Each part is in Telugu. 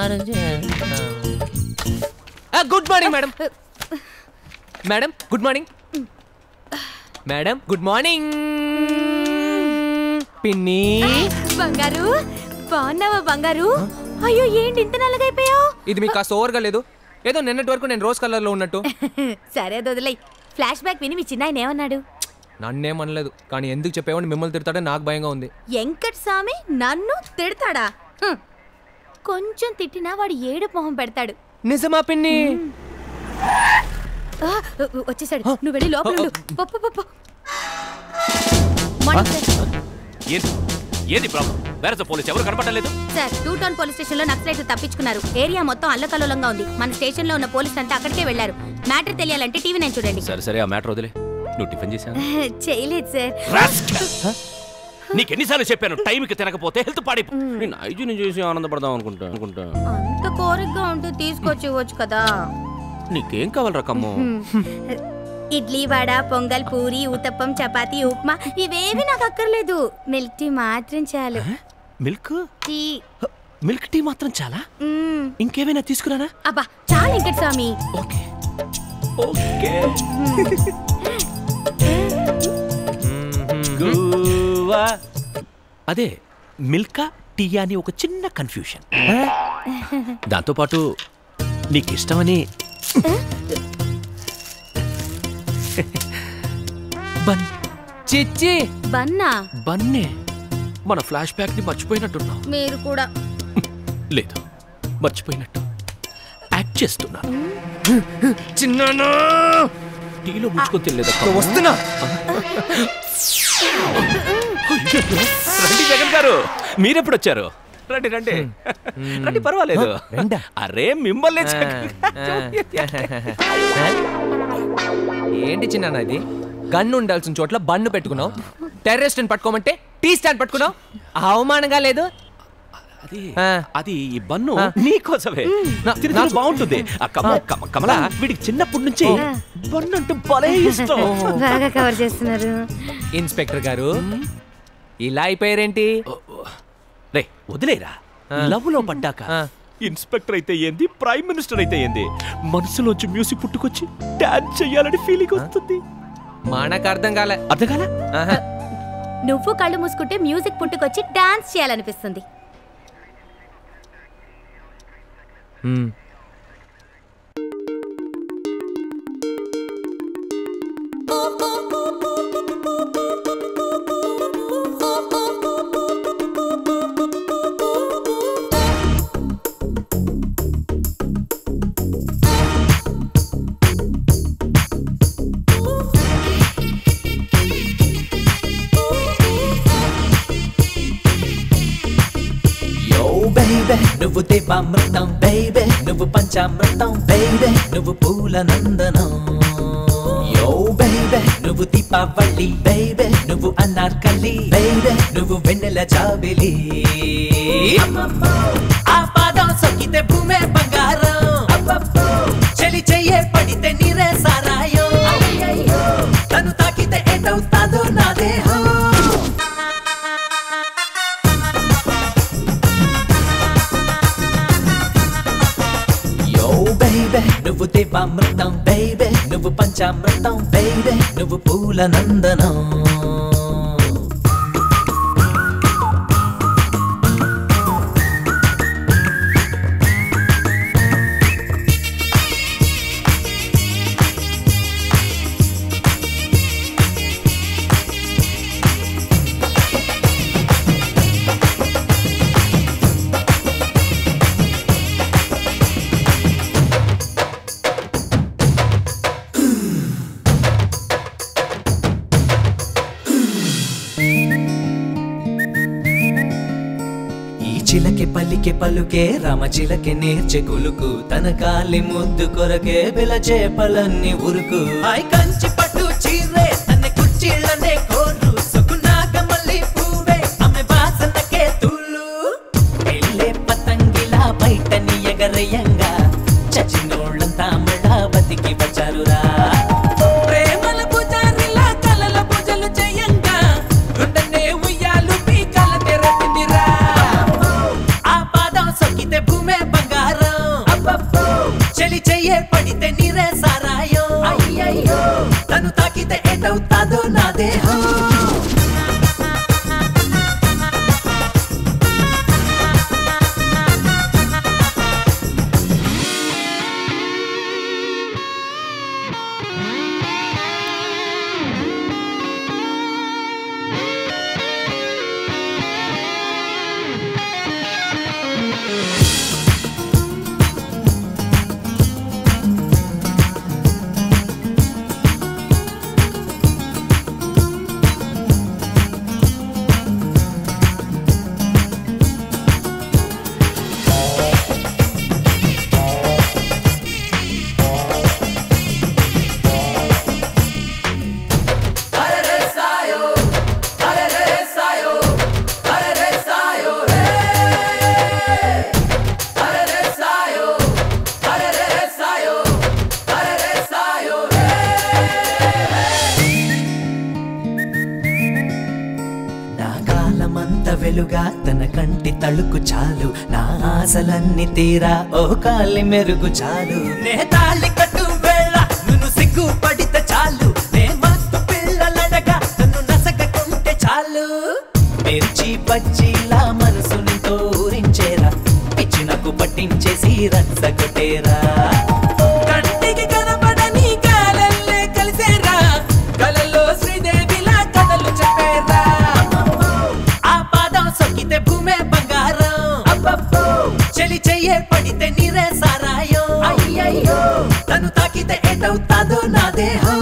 హుషారు చేస్తాం. ఆ, good morning madam madam good morning madam good morning పిన్ని బంగారు బాగున్నావా బంగారు అయ్యో ఏంటి ఇంత నల్లగైపోయావు ఇది మీకు కాస్త ఓవర్గా లేదు ఏదో నిన్నటి వరకు నేను రోజ్ కలర్లో ఉన్నట్టు సరే అది వదిలేయ్ ఫ్లాష్ బ్యాక్ విని మీ చిన్నాయన ఏమన్నాడు నన్నేం అనలేదు కానీ ఎందుకు చెప్పేవాడిని మిమ్మల్ని తిడతాడని నాకు భయంగా ఉంది వెంకట్ స్వామి నన్ను తిడతాడా హ్మ్. కొంచెం తిట్టినా వాడు ఏడు మొహం పెడతాడు నిజమా పిన్ని ఆ, వచ్చేసాడు నువ్వు వెళ్ళి లోపల ఉండు. పో, పో, పో, పో. Morning sir. ఏంటి ఏంది ప్రాబ్లం వేరే పోలీస్ ఎవరు కనపడలేదు sir two town police station లో నక్సలైట్లు తప్పించుకున్నారు ఏరియా మొత్తం అల్లకల్లోలంగా ఉంది మన స్టేషన్ లో ఉన్న పోలీసులు అంతా అక్కడికే వెళ్లారు మ్యాటర్ తెలియాలంటే టీవీ నేను చూడండి సరే సరే ఆ మ్యాటర్ వదిలే నువ్వు టిఫిన్ చేసావు చేయలేదు సార్ నీకు ఎన్నిసార్లు చెప్పాను టైంకి తినకపోతే హెల్త్ పాడైపో నేను ఐజుని చూసి ఆనందపడదాం అనుకుంటా అనుకుంటా అంత కోరికగా ఉంటే తీసుకొచ్చి ఇవ్వచ్చు కదా నీకేం కావాలి రకమ్ము ఇడ్లీ వడ పొంగల్ పూరి ఊతప్పం చపాతీ ఉప్మా ఇవేవి నాకు అక్కర్లేదు మిల్క్ టీ మాత్రం చాలు మిల్క్ టీ మిల్క్ టీ మాత్రం చాలా మ్మ్. ఇంకేమైనా తీసుకురానా అబ్బా చాలు వెంకట స్వామి ఓకే ఓకే గువ్వా. అదే మిల్కా టీ అని ఒక చిన్న కన్ఫ్యూషన్ దాంతోపాటు నీకు ఇష్టమని బన్ చిచ్చి బన్నా బన్నే మన ఫ్లాష్ బ్యాక్ ని మర్చిపోయినట్టున్నావు మీరు కూడా లేదు మర్చిపోయినట్టు యాక్ట్ చేస్తున్నాను చిన్నాను టీలో ముంచుకొని తెలియదు వస్తున్నా రండి జగన్ గారు మీరెప్పుడు వచ్చారు రండి రండి రండి పర్వాలేదు రండా. అరే మిమ్మల్ని ఏంటి చిన్న ఇది గన్ను ఉండాల్సిన చోట్ల బన్ను పెట్టుకున్నావు టెర్రరిస్ట్ పట్టుకోమంటే టీ స్టాండ్ పట్టుకున్నావు అవమానంగా లేదు అది ఆ. అది ఈ బన్ను ఆ. నీకోసమే నా- తిను, తిను, నాకు- బాగుంటుంది ఆ కమ- కమ- కమల వీడికి చిన్నప్పటి నుంచి బన్ను అంటే భలే ఇష్టం బాగా కవర్ చేస్తున్నారు ఇన్స్పెక్టర్ గారు ఇలా అయిపోయారేంటి రే వదిలేరా ఆ. లవ్ లో పడ్డాక ఆ. ఇన్స్పెక్టర్ అయితే ఏంది ప్రైమ్ మినిస్టర్ అయితే ఏంది మనసులోంచి మ్యూజిక్ పుట్టుకొచ్చి డాన్స్ చెయ్యాలని ఫీలింగ్ వస్తుంది మనకు అర్థం కాలే అర్థం కాలా ఆహా. నువ్వు కళ్ళు మూసుకుంటే మ్యూజిక్ పుట్టుకొచ్చి డాన్స్ చేయాలనిపిస్తుంది మ్మ్. యో బేబే నువ్వు దేవామృతం బేబే నువ్వు పంచామృతం బేబే నువ్వు పూల నందనం యో బేబే నువ్వు దీపావళి బేబే నువ్వు అనార్కలి బేబే నువ్వు వెన్నెల జాబిలి ఆ పాదం సొక్కితే భూమే బంగారం చలి చెయ్యే పడితే నీరే సారాయం తను తాకితే ఏటవుతాదో నా దేహం యో బేబే నువ్వు దేవామృతం బేబే నువ్వు పంచామృతం బేబే నువ్వు పూల నందనం ఈ చిలకే పల్లికే పలుకే రామ చిలకే నేర్చె కులుకు తన కాలి ముద్దు కొరకే బిల చేపలన్నీ ఉరుకు హాయ్ కంచి పట్టు చీరే తన కుర్చీళ్ళనే కోరు సుకునాగ మల్లి పూవే ఆమె వాసనకే తూలు ఎల్లే పతంగిలా బయటని ఎగరయంగా చచ్చినోళ్ళంతా మళ్ళా బతికి వచ్చారురా ప్రేమల పుజారిలా కలల పూజలు చేయంగా గుండెనే ఉయ్యాలు పీకల తెరటిందిరా ఆ పాదం సొక్కితే భూమే బంగారం చెలి చెయ్యే పడితే నీరే సారాయో అయ్యయ్యో తను తాకితే ఎటవుతాదో నా దేహం నా కాలమంత వెలుగా తన కంటి తళుకు చాలు నా ఆశలన్నీ తీరా ఓ కాలి మెరుగు చాలు నే తాళి కట్టు వేళ నువ్వు సిగ్గు పడితే చాలు నే మస్తు పిల్లలడగా నన్ను నసగకుంటే చాలు మిర్చి బజ్జీలా మనసుని తోరించేరా పిచ్చినకు పట్టించేసి రచ్చగొట్టేరా కంటికి కనపడని కాలల్లే కలిసేరా కలలో శ్రీదేవిలా కథలు చెప్పేరా ఆ పాదం సొక్కితే భూమే బంగారం అబ్బబ్బో చెలి చెయ్యే పడితే నీరే సారాయం అయ్యయ్యో తను తాకితే ఎటవుతాదో నా దేహం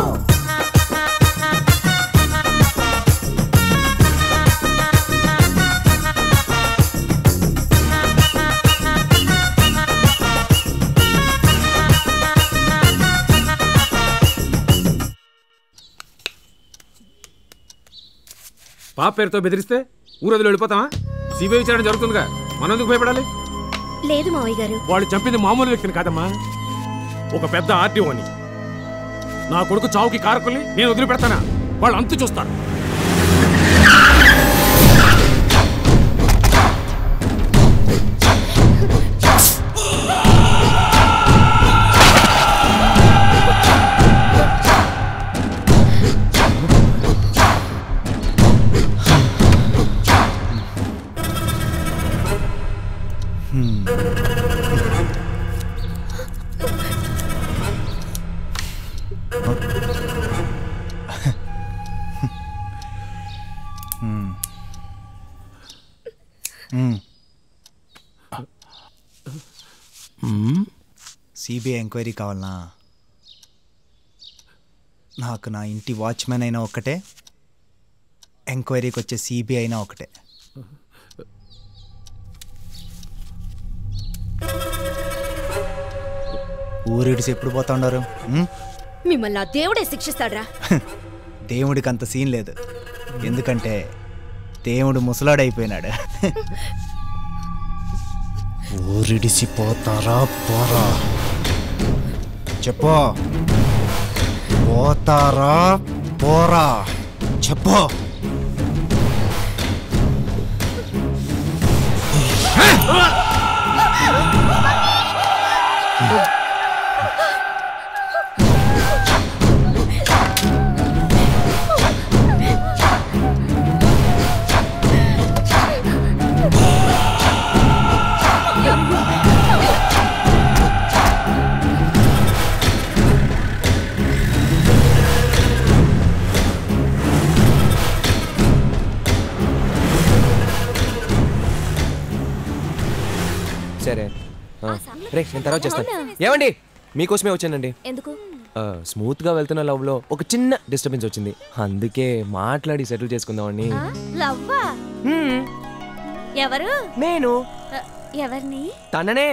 పాప పేరుతో బెదిరిస్తే ఊరొదిలి వెళ్ళిపోతామా సిబిఐ విచారణ జరుగుతుందిగా మనం ఎందుకు భయపడాలి లేదు మావయ్య గారు వాళ్ళు చంపింది మామూలు వ్యక్తిని కాదమ్మా ఒక పెద్ద ఆర్టీఓని నా కొడుకు చావుకి కారకుల్ని నేను వదిలిపెడతానా వాళ్ళు అంతు చూస్తారు సిబిఐ ఎంక్వైరీ కావాలనా నాకు నా ఇంటి వాచ్మెన్ అయినా ఒకటే ఎంక్వైరీకి వచ్చే సిబిఐ అయినా ఒకటే ఊరిడిసి ఎప్పుడు పోతా ఉన్నారు ఉం? మిమ్మల్ని ఆ దేవుడే శిక్షిస్తాడ్రా దేవుడికి అంత సీన్ లేదు ఎందుకంటే దేవుడు ముసలాడైపోయినాడు ఊరిడిసి పోతారా పోరా చెప్పు పోతారా పోరా చెప్పు సరే ఆ, రే నేను తర్వాత చేస్తాను ఏమండి మీకోసమే వచ్చానండి ఎందుకు ఆ, స్మూత్ గా వెళ్తున్న లవ్ లో ఒక చిన్న డిస్టర్బెన్స్ వచ్చింది అందుకే మాట్లాడి సెటిల్ చేసుకుందామని లవ్వా ఎవరు నేను ఆ, ఎవరిని తననే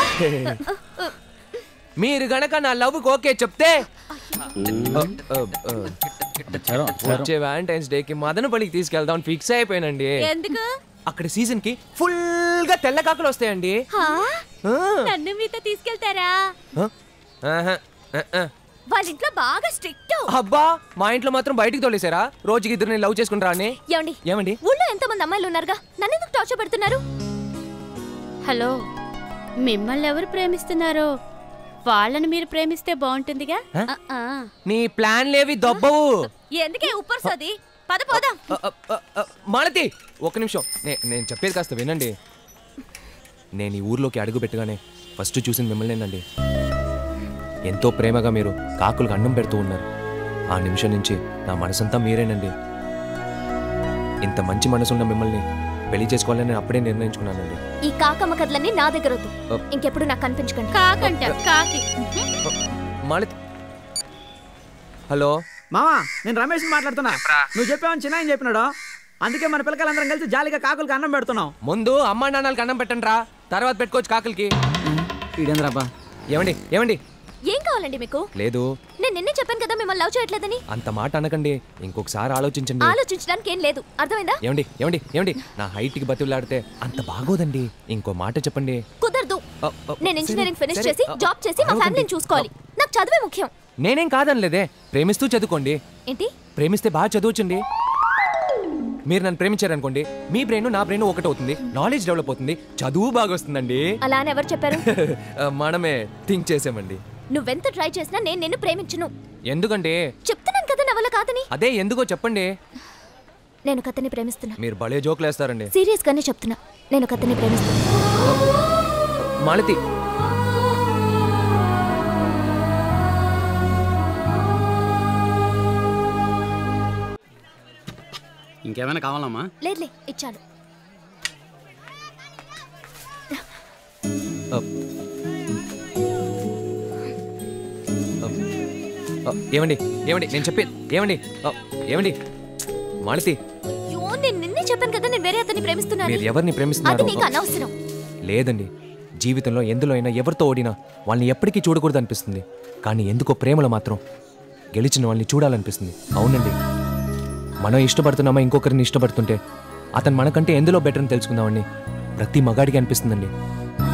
మీరు గనక నా లవ్ ఓకే చెప్తే ఆ, ఆ, ఆ, వచ్చే వ్యాలంటైన్స్ డే కి మదనపల్లికి తీసుకెళ్దాం ఫిక్స్ అయిపోయానండి ఎందుకు అక్కడ సీజన్ కి ఫుల్ గా తెల్ల కాకులు వస్తాయండి హా? ఆ, నన్ను మీతో తీసుకెళ్తారా ఆ, ఆహా, ఆ, ఆ. వాళ్ళ ఇంట్లో బాగా స్ట్రిక్ట్ అబ్బా మా ఇంట్లో మాత్రం బయటికి తోలేసారా రోజుకి ఇద్దరు లవ్ చేసుకుంటారా అని ఏమండి ఏమండి ఊళ్ళో ఎంతమంది అమ్మాయిలు ఉన్నారుగా నన్ను ఎందుకు టార్చర్ పెడుతున్నారు హలో మిమ్మల్ని ఎవరు ప్రేమిస్తున్నారో వాళ్ళని మీరు ప్రేమిస్తే బాగుంటుందిగా హ? ఆ, ఆ. నీ ప్లాన్లేవి దొబ్బవు ఎందుకే ఉప్పర్ సోది పద పోదాం అ, అ, అ, అ, మాలతి ఒక్క నిమిషం నే- నేను చెప్పేది కాస్త వినండి నేను ఈ ఊర్లోకి అడుగు పెట్టగానే ఫస్ట్ చూసింది మిమ్మల్నేనండి ఎంతో ప్రేమగా మీరు కాకులకు అన్నం పెడుతూ ఉన్నారు ఆ నిమిషం నుంచి నా మనసంతా మీరేనండి ఇంత మంచి మనసున్న మిమ్మల్ని పెళ్లి చేసుకోవాలని నేను అప్పుడే నిర్ణయించుకున్నానండి ఈ కాకమ్మ కథలన్నీ నా దగ్గర వద్దు అప్. ఇంకెప్పుడు నాకు కనిపించకండి కాకంట కాకి మాలతి హలో మామా నేను రమేష్ మాట్లాడుతున్నా నువ్వు చెప్పావని చిన్న ఆయన చెప్పినాడు అందుకే మన పిల్లకాయలందరం కలిసి జాలీగా కాకులకి అన్నం పెడుతున్నాం ముందు అమ్మా నాన్నలకి అన్నం పెట్టండి రా తర్వాత పెట్టుకోవచ్చు కాకులకి ఈడేంద్రాబ్బా ఏమండి ఏమండి ఏం కావాలండి మీకు లేదు నేను నిన్నే చెప్పాను కదా మిమ్మల్ని లవ్ చేయట్లేదని అంత మాట అనకండి ఇంకొకసారి ఆలోచించండి ఆలోచించడానికి ఏం లేదు అర్థమైందా ఏమండి ఏమండి ఏమండి నా హైట్కి బతులాడితే అంత బాగోదండి ఇంకో మాట చెప్పండి కుదరదు అ, అ, నేను ఇంజనీరింగ్ సరే, ఫినిష్ సరే, చేసి అ, జాబ్ చేసి మా అరవకండి. ఫ్యామిలీని చూసుకోవాలి నాకు చదువే ముఖ్యం నేనేం కాదనలేదే ప్రేమిస్తూ చదువుకోండి ఏంటి ప్రేమిస్తే బాగా చదువుచండి మీరు నన్ను ప్రేమించారనుకోండి మీ బ్రెయిన్ నా బ్రెయిన్ ఒకటవుతుంది నాలెడ్జ్ డెవలప్ అవుతుంది చదువు బాగా వస్తుందండి అలా అని ఎవరు చెప్పారు మనమే థింక్ చేసామండి నువ్వెంత ట్రై చేసినా నేను నిన్ను ప్రేమించను ఎందుకంటే చెప్తున్నాను కదా నా వల్ల కాదని అదే ఎందుకో చెప్పండి నేను కథని ప్రేమిస్తున్నా మీరు భలే జోకులు వేస్తారండి సీరియస్ గానే చెప్తున్నా నేను కథని ప్రేమిస్తున్నా మాలతి ఇంకేమైనా కావాలమ్మా లేదులే ఇచ్చాను అ, అ, ఏమండి ఏమండి నేను చెప్పేది ఏమండి అ, ఏమండి మాలతి అయ్యో నేను నిన్నే చెప్పాను కదా నేను వేరే అతన్ని ప్రేమిస్తున్నాను మీరు ఎవరిని అది ప్రేమిస్తున్నారు నీకు అనవసరం లేదండి జీవితంలో ఎందులో అయినా ఎవరితో ఓడినా వాళ్ళని ఎప్పటికీ చూడకూడదు అనిపిస్తుంది కానీ ఎందుకో ప్రేమలో మాత్రం గెలిచిన వాళ్ళని చూడాలనిపిస్తుంది అవునండి మనం ఇష్టపడుతున్నామా ఇంకొకరిని ఇష్టపడుతుంటే అతను మనకంటే ఎందులో బెటర్ అని తెలుసుకుందామని ప్రతి మగాడికి అనిపిస్తుందండి